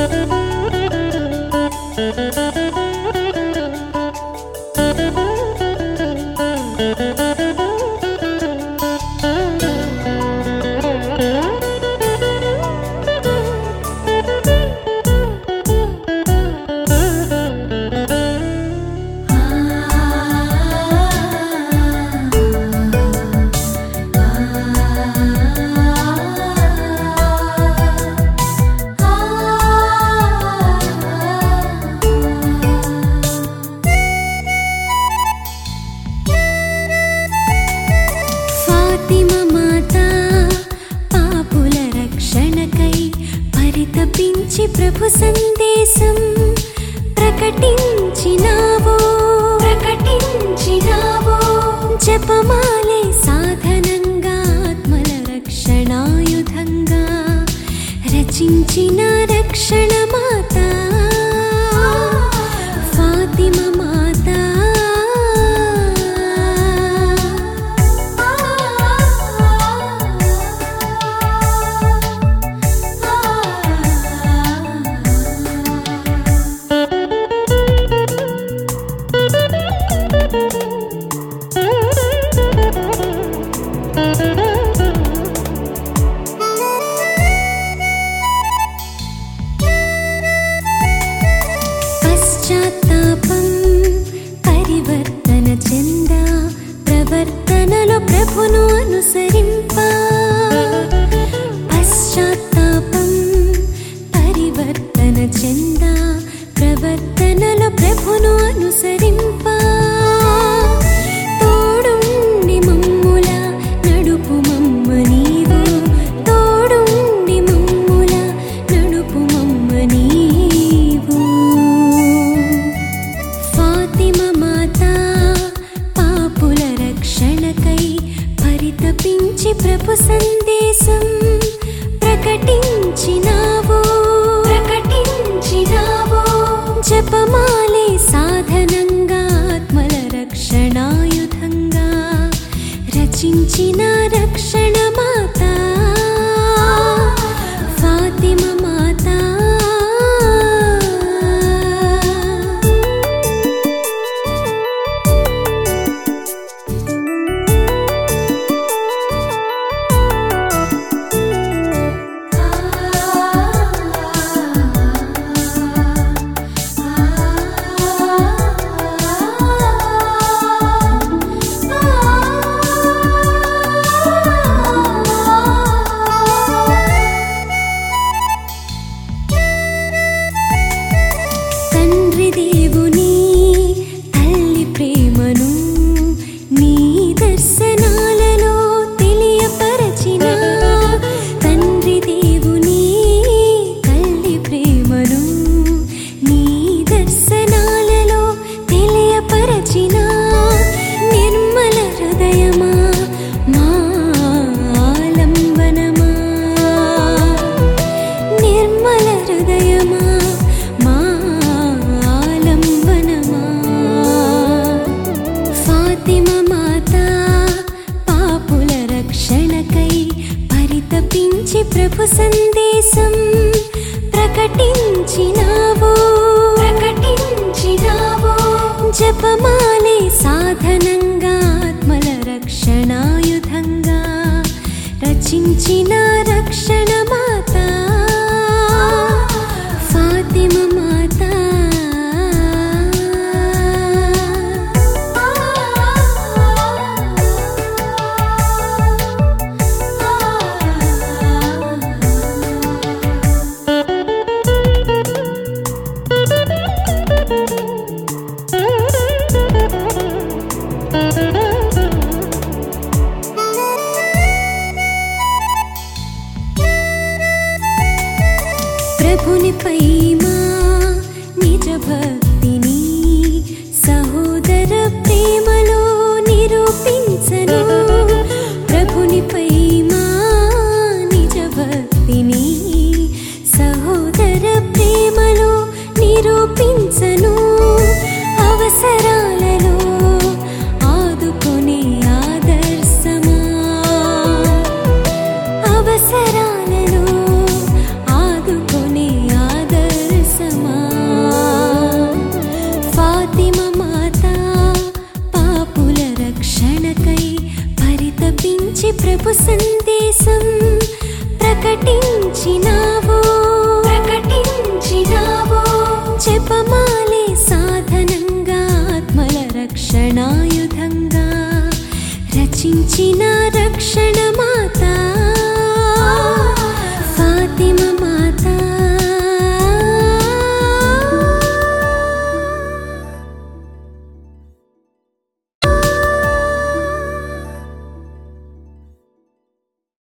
ఫాతిమ మాత పాపుల రక్షణకై పరితపించి ప్రభు సందేశం ప్రకటించినావో ప్రకటించినావో జపమాలే సాధనంగా ఆత్మల రక్షణాయుధంగా రచించిన రక్షణ మాత ఫాతిమ మాత పశ్చాత్తాపం పరివర్తన చెంద ప్రవర్తనలో ప్రభును అనుసరింప పశ్చాత్తాపం పరివర్తన చెంద ప్రవర్తనలో ప్రభును అనుసరింప తోడుండి మమ్ముల నడుపు మమ్మ నీవు తోడుండి మమ్ముల నడుపు మమ్మ నీవు ఫాతిమ మాత పాపుల రక్షణకై పరితపించి ప్రభు సందేశం ప్రకటించినావో ప్రకటించినావో జపమాలే సాధనంగా ఆత్మల రక్షణాయుధంగా రచించిన రక్షణ మాత ఫాతిమ మాత తండ్రి దేవుని తల్లి ప్రేమను నీ దర్శనాలలో తెలియపరచిన తండ్రి దేవుని తల్లి ప్రేమను నీ దర్శనాలలో తెలియపరచిన నిర్మల హృదయమా మా ఆలంబనమా నిర్మల హృదయమా మా ఆలంబనమా ఫాతిమ మాత పాపుల రక్షణకై పరితపించి ప్రభు సందేశం ప్రకటించినావో ప్రకటించినావో జపమాలే సాధనంగా ఆత్మల రక్షణాయుధంగా రచించిన రక్షణ మాత ఫాతిమ మాత ప్రభునిపై మా నిజ భక్తిని సహోదర ప్రేమలో నిరూపించను ప్రభునిపై మా నిజ భక్తిని సహోదర ప్రేమలో నిరూపించను అవసరాలలో ఆదుకునే ఆదర్శమా అవసరాలలో ఆదుకునే ఆదర్శమా మై పరితపించి ప్రభు సందేశం ప్రకటించినావు ప్రకటించినావు జపమాలే సాధనంగా ఆత్మల రక్షణాయుధంగా రచించిన